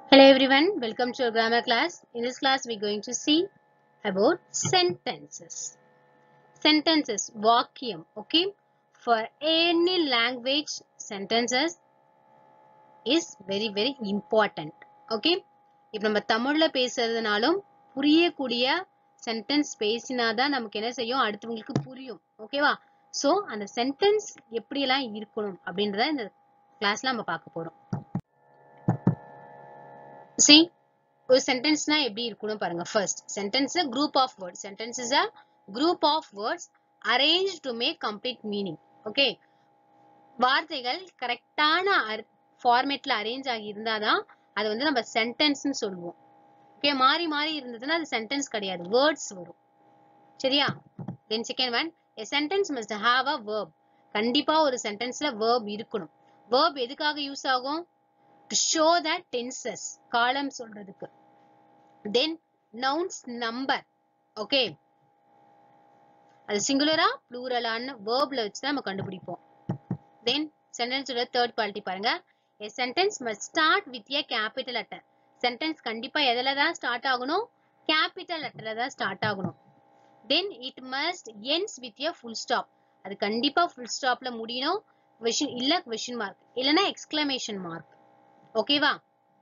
Hello everyone, welcome to our grammar class. In this class, we're going to see about sentences. Sentences, vacuum, okay? For any language, sentences is very very important, okay? இப்போ நம்ம தமிழ்ல பேசுறதுனாலும் புரியக்கூடிய sentence பேசினாதான் நமக்கு என்ன செய்யும் அடுத்தவங்களுக்கு புரியும் ஓகேவா சோ அந்த சென்டென்ஸ் எப்படியெல்லாம் இருக்கணும் அப்படின்றத இந்த கிளாஸ்ல நம்ம பார்க்க போறோம் சி ஒரு சென்டென்ஸ்னா எப்படி இருக்கணும் பாருங்க first sentence group of words sentence is a group of words arrange to make complete meaning okay வார்த்தைகள் கரெக்டான ஃபார்மேட்ல அரேஞ்ச் ஆகி இருந்தாதான் அது வந்து நம்ம சென்டென்ஸ்னு சொல்லுவோம் ஓகே மாறி மாறி இருந்ததுன்னா அது சென்டென்ஸ் கிடையாது வேர்ட்ஸ் வரும் சரியா then second one a sentence must have a verb கண்டிப்பா ஒரு சென்டென்ஸ்ல வேர்ப் இருக்கணும் வேர்ப் எதுக்காக யூஸ் ஆகும் டு ஷோ தட் டென்சஸ் காலம் சொல்றதுக்கு தென் நவுன்ஸ் நம்பர் ஓகே அது சிங்குலரா ப்ளூரலான்னு வேர்ப்ல வச்சு தான் நம்ம கண்டுபிடிப்போம் தென் சென்டென்ஸோட தேர்ட் குவாலிட்டி பாருங்க a sentence must start with a capital letter sentence கண்டிப்பா எதுல தான் ஸ்டார்ட் ஆகணும் கேபிட்டல் லெட்டர்ல தான் ஸ்டார்ட் ஆகணும் then it must ends with a full stop அது கண்டிப்பா ஃபுல் ஸ்டாப்ல முடியணும் கொஷின் இல்ல கொஷின் மார்க் இல்லனா எக்ஸ்கிளமேஷன் மார்க் ஓகேவா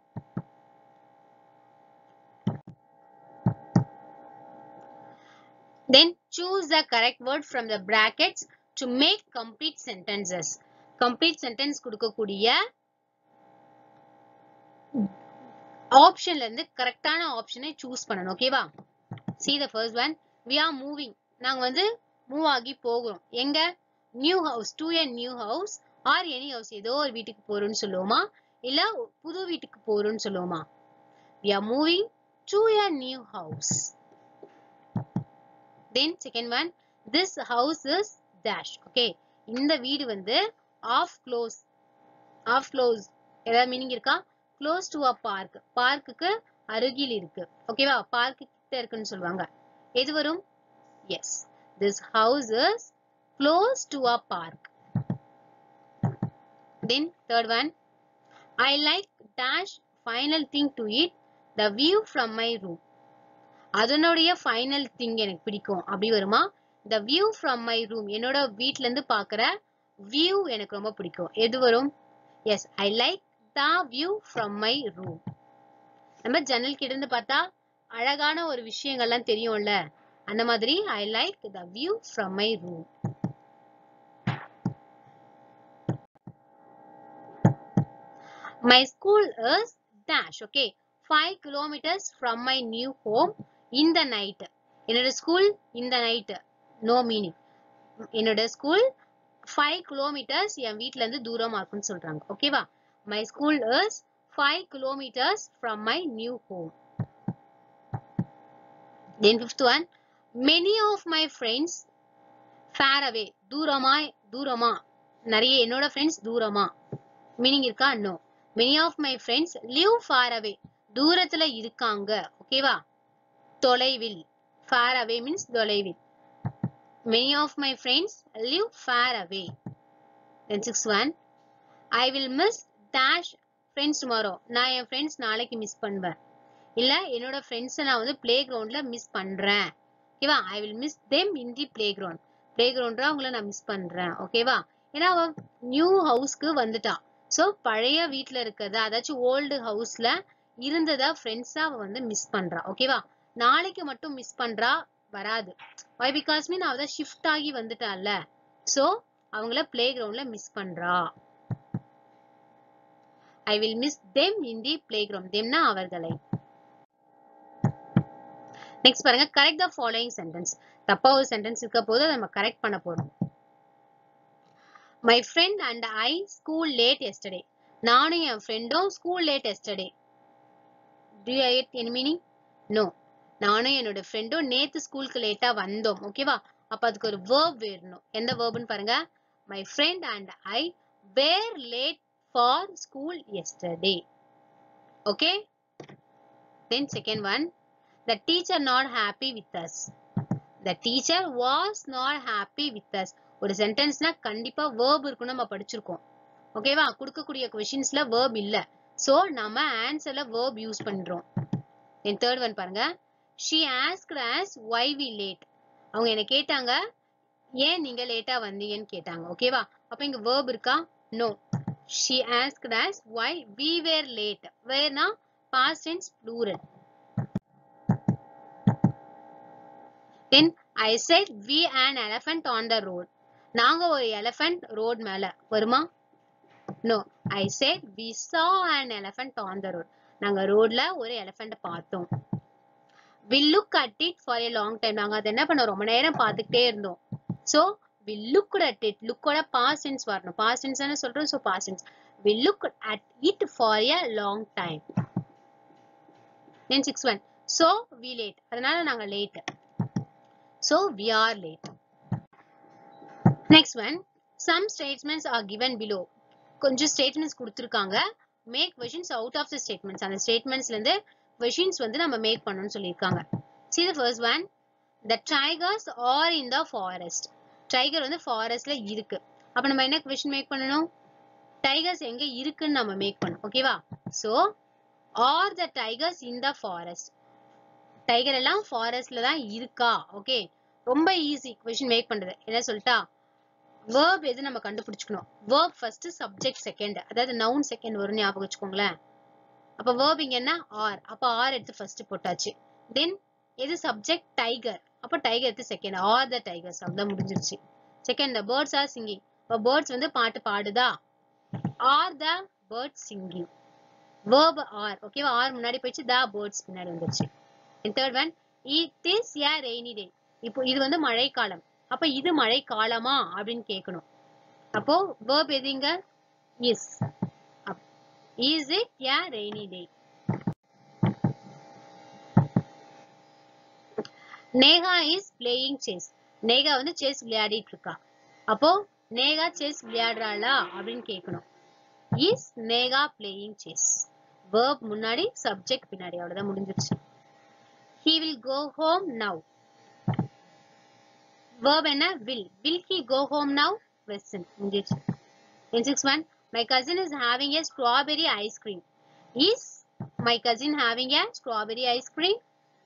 then choose the correct word from the brackets to make complete sentences complete sentence கொடுக்கக்கூடிய ஆப்ஷன்ல இருந்து கரெக்டான ஆப்ஷனை சூஸ் பண்ணணும் ஓகேவா see the first one we are moving நாங்க வந்து மூவ் ஆகி போகிறோம் எங்க new house to a new house or any house ஏதோ ஒரு வீட்டுக்கு போறோம்னு சொல்லுவோமா இல்ல புது வீட்டுக்கு போறோம்னு சொல்லுவோமா we are moving to a new house then second one this house is dash okay இந்த வீடு வந்து off close off close ஏதாவது மீனிங் இருக்கா க்ளோஸ் டு அ பார்க் பார்க்குக்கு அருகில் இருக்கு ஓகேவா பார்க்கு கிட்ட இருக்குன்னு சொல்லுவாங்க எது வரும் yes this house is close to a park then third one I like dash final thing to it the view from my room அதனுடைய ஃபைனல் திங் எனக்கு பிடிக்கும் அப்படி வருமா the view from my room என்னோட வீட்ல இருந்து பாக்குற வியூ எனக்கு ரொம்ப பிடிக்கும் எது வரும் yes I like the view from my room நம்ம ஜன்னல் கிட்ட இருந்து பார்த்தா அழகான ஒரு விஷயங்கள்லாம் தெரியும்ல அந்த மாதிரி I like the view from my room my school is dash okay five kilometres from my new home இந்த நைட் என்னோட ஸ்கூல் இந்த நைட் நோ மீனிங் என்னோட ஸ்கூல் ஃபைவ் கிலோமீட்டர்ஸ் என் வீட்ல இருந்து தூரமா இருக்குன்னு சொல்றாங்க ஓகேவா my school is five kilometres from my new home then fifth one many of my friends far away தூரமா தூரமா நிறைய என்னோட ஃப்ரெண்ட்ஸ் தூரமா மீனிங் இருக்கா no many of my friends live far away தூரத்துல இருக்காங்க ஓகேவா தொலைவில் ஃபார் அவே மீன்ஸ் தொலைவில் many of my friends live far away then six one I will miss dash friends tomorrow நான் என் ஃப்ரெண்ட்ஸ் நாளைக்கு மிஸ் பண்ணுவேன் இல்ல என்னோட ஃப்ரெண்ட்ஸை நான் வந்து பிளே கிரவுண்ட்ல மிஸ் பண்றேன் ஓகேவா I will miss them in the playground play கிரவுண்ட்ல அவங்கள நான் மிஸ் பண்றேன் ஓகேவா ஏன்னா அவ நியூ ஹவுஸ்க்கு வந்துட்டா சோ பழைய வீட்ல இருக்கிறத அதாச்சும் ஓல்டு ஹவுஸ்ல இருந்ததா ஃப்ரெண்ட்ஸா அவ வந்து மிஸ் பண்றா ஓகேவா நாளைக்கு மட்டும் மிஸ் பண்றா வராது வை பிகாஸ் மீன் அவ ஷிஃப்ட் ஆகி வந்துட்டால சோ அவங்கள பிளே கிரவுண்ட்ல மிஸ் பண்றா I will miss them in the playground தெம்னா அவர்களை நெக்ஸ்ட் பாருங்க கரெக்ட் த ஃபாலோயிங் சென்டென்ஸ் தப்பா ஒரு சென்டென்ஸ் இருக்க போது நம்ம கரெக்ட் பண்ண போறோம் my friend and I school late yesterday நானும் என் ஃப்ரெண்டும் school late yesterday do you get any meaning no நானும் என்னோட ஃப்ரெண்டும் நேத்து ஸ்கூலுக்கு லேட்டா வந்தோம் ஓகேவா அப்ப அதுக்கு ஒரு வேர்ப் வேணும் எந்த வேர்ப்னு பாருங்க my friend and I were late for school yesterday okay then second one the teacher not happy with us the teacher was not happy with us ஒரு சென்டென்ஸ்னா கண்டிப்பா வேர்ப் இருக்குன்னு நம்ம படிச்சிருக்கோம் ஓகேவா கொடுக்கக்கூடிய கொஷின்ஸ்ல வேர்ப் இல்ல சோ நம்ம ஆன்சர்ல verb யூஸ் பண்றோம் தென் தேர்ட் ஒன் பாருங்க she asked us why we late அவங்க என்ன கேட்டாங்க ஏன் நீங்க லேட்டா வந்தீங்கன்னு கேட்டாங்க ஓகேவா அப்ப இங்க verb இருக்கா no she asked us why we were late whereனா past tense plural then i said we an elephant on the road நாங்க ஒரு elephant road மேல வருமா no i said we saw an elephant on the road நாங்க ரோட்ல ஒரு elephant பார்த்தோம் we look at it for a long time நாங்க அதை என்ன பண்ணோம் ரொம்ப நேரம் பார்த்துக்கிட்டே இருந்தோம் so we looked at it lookோட past tense வரணும் past tense தானே சொல்றோம் so past tense we looked at it for a long time then six one so we late அதனால நாங்க late so we are late next one some statements are given below கொஞ்சம் statements கொடுத்துருக்காங்க make questions out of the statements அந்த ஸ்டேட்மெண்ட்ஸ்ல இருந்து questions வந்து நம்ம make பண்ணணும்னு சொல்லியிருக்காங்க see the first one the tigers are in the forest tiger வந்து ஃபாரஸ்ட்ல இருக்கு அப்ப நம்ம என்ன கொஷின் மேக் பண்ணணும் டைகர்ஸ் எங்க இருக்குன்னு நம்ம மேக் பண்ணணும் ஓகேவா so are the tigers in the forest tiger எல்லாம் ஃபாரஸ்ட்ல தான் இருக்கா ஓகே ரொம்ப ஈஸி கொஷின் மேக் பண்றது என்ன சொல்லிட்டா verb எது நம்ம கண்டுபிடிச்சுக்கணும் verb ஃபர்ஸ்ட் சப்ஜெக்ட் செகண்ட் அதாவது நவுன் செகண்ட் வரும் ஞாபகம் வச்சுக்கோங்களேன் அப்ப verb இங்க என்ன ஆர் அப்ப ஆர் எடுத்து ஃபர்ஸ்ட் போட்டாச்சு தென் எது சப்ஜெக்ட் டைகர் அப்ப டைகர் எடுத்து செகண்ட் ஆர் த டைகர்ஸ் அவ்வளவுதான் முடிஞ்சிருச்சு செகண்ட் பேர்ட்ஸ் ஆர் சிங்கிங் இப்ப பேர்ட்ஸ் வந்து பாட்டு பாடுதா are the birds singing verb are ஓகேவா ஆர் முன்னாடி போயிடுச்சு த பேர்ட்ஸ் பின்னாடி வந்துருச்சு third one it is a rainy day இப்போ இது வந்து மழைக்காலம் அப்ப இது மழை காலமா அப்படின்னு கேட்கணும் அப்போ verb எதுங்க is is it a rainy day Neha is playing chess Neha வந்து செஸ் விளையாடிட்டு இருக்கா அப்போ நேகா செஸ் விளையாடுறாளா அப்படின்னு கேட்கணும் is Neha playing chess verb முன்னாடி சப்ஜெக்ட் பின்னாடி அவ்வளவுதான் முடிஞ்சிருச்சு he will go home now verb என்ன will will he go home now question முடிஞ்சிருச்சு in six one my cousin is having a strawberry ice cream is my cousin having a strawberry ice cream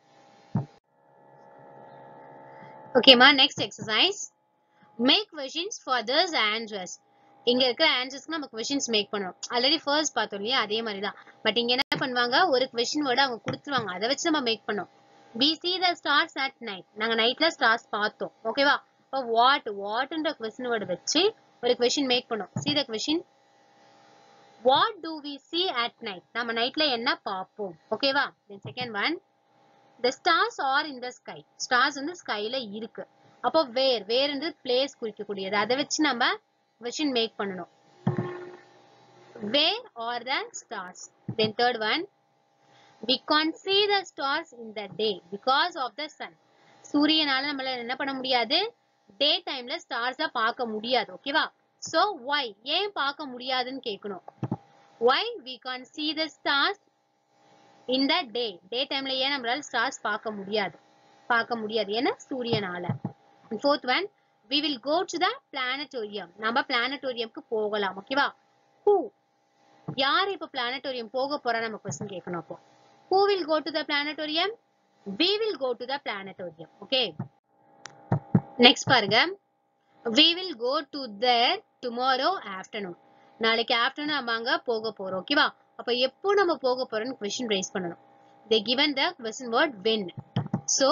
okay ma next exercise make questions for this answers இங்க இருக்கிற ஆன்சர்ஸ்க்கு நம்ம questions make பண்ணணும் already first பார்த்தோம் இல்லையா அதே மாதிரி தான் பட் இங்க என்ன பண்ணுவாங்க ஒரு கொஸ்டின் வேர்டு அவங்க கொடுத்துருவாங்க அதை வச்சு நம்ம மேக் பண்ணோம் we see the stars at night நாங்க நைட்ல ஸ்டார்ஸ் பார்த்தோம் ஓகேவா இப்போ வாட் வாட்ன்ற கொஸ்டின் வேர்டு வச்சு ஒரு கொஸ்டின் மேக் பண்ணோம் see the question what do we see at night நம்ம நைட்ல என்ன பார்ப்போம் ஓகேவா then second one the stars are in the sky stars வந்து ஸ்கைல இருக்கு அப்போ வேர் வேர்ன்றது பிளேஸ் குறிக்கக்கூடியது அதை வச்சு நம்ம கொஸ்டின் மேக் பண்ணணும் where are the stars then third one we can't see the stars in the day because of the sun சூரியனால நம்மள என்ன பண்ண முடியாது டே டைம்ல ஸ்டார்ஸ பார்க்க முடியாது ஓகேவா சோ why ஏன் பார்க்க முடியாதுன்னு கேட்கணும் why we can't see the stars in the day டே டைம்ல ஏன் நம்மளால ஸ்டார்ஸ் பார்க்க முடியாது பார்க்க முடியாது ஏன்னா சூரியனால fourth one we will go to the planetarium நம்ம பிளானட்டோரியம்க்கு போகலாம் ஓகேவா who யார் இப்ப பிளானட்டோரியம் போக போறா நம்ம கொஸ்டின் கேட்கணும் அப்போ who will go to the planetarium we will go to the planetarium okay next பாருங்க we will go to there tomorrow afternoon நாளைக்கு ஆஃப்டர்நூன் நம்ம அங்க போக போறோம் ஓகேவா அப்ப எப்போ நம்ம போக போறோம்னு கொஸ்டின் ரைஸ் பண்ணணும் they given the question word when so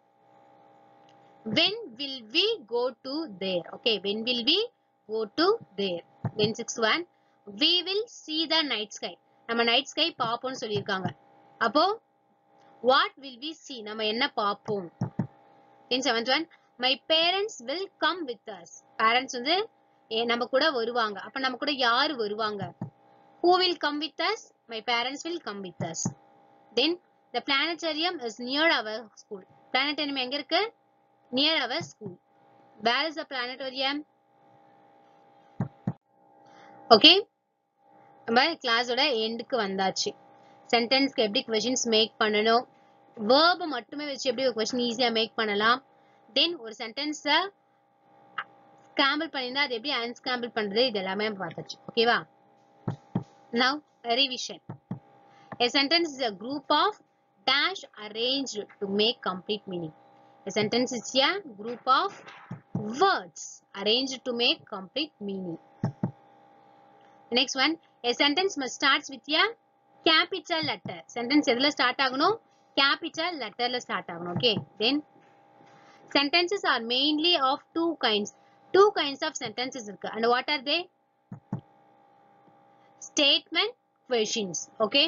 when will we go to there okay when will we go to there then sixth one we will see the night sky நம்ம night sky பார்ப்போம்னு சொல்லியிருக்காங்க அப்போ what will we see நம்ம என்ன பார்ப்போம் then seventh one my parents will come with us parents வந்து ஏ- நம்ம கூட வருவாங்க அப்ப நம்ம கூட யாரு வருவாங்க who will come with us my parents will come with us then the planetarium is near our school planetarium எங்க இருக்கு near our school where is the planetarium okay நம்ம கிளாஸோட எண்டுக்கு வந்தாச்சு சென்டென்ஸ்க்கு எப்படி கொஷின்ஸ் மேக் பண்ணணும் வேர்பை மட்டுமே வச்சு எப்படி ஒரு கொஷின் ஈஸியா மேக் பண்ணலாம் தென் ஒரு சென்டென்ஸை ஸ்கிராம்பிள் பண்ணியிருந்தா அது எப்படி அன்ஸ்கிராம்பிள் பண்றது இது எல்லாமே பார்த்தாச்சு ஓகேவா now revision. A sentence is a group of dash arranged to make complete meaning. A sentence is a group of words arranged to make complete meaning. The next one, a sentence must starts with a capital letter. Sentence எதுல start ஆகணும்? Capital letterல start ஆகணும். Okay. Then sentences are mainly of two kinds. Two kinds of sentences இருக்கு. And what are they? Statement questions. Okay.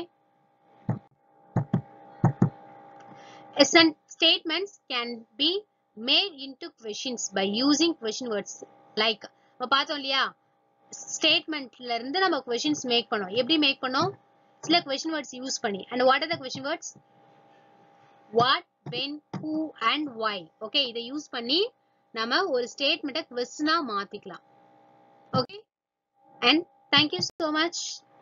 A sen- statements can be made into questions by using question words like நம்ம பார்த்தோம் இல்லையா ஸ்டேட்மெண்ட்ல இருந்து நம்ம questions make பண்ணோம் எப்படி make பண்ணோம் சில கொஷின் வேர்ட்ஸ் யூஸ் பண்ணி and what are the question words what when who and why okay இதை யூஸ் பண்ணி நம்ம ஒரு ஸ்டேட்மெண்ட்டை கொஸ்டினா மாத்திக்கலாம் okay and thank you so much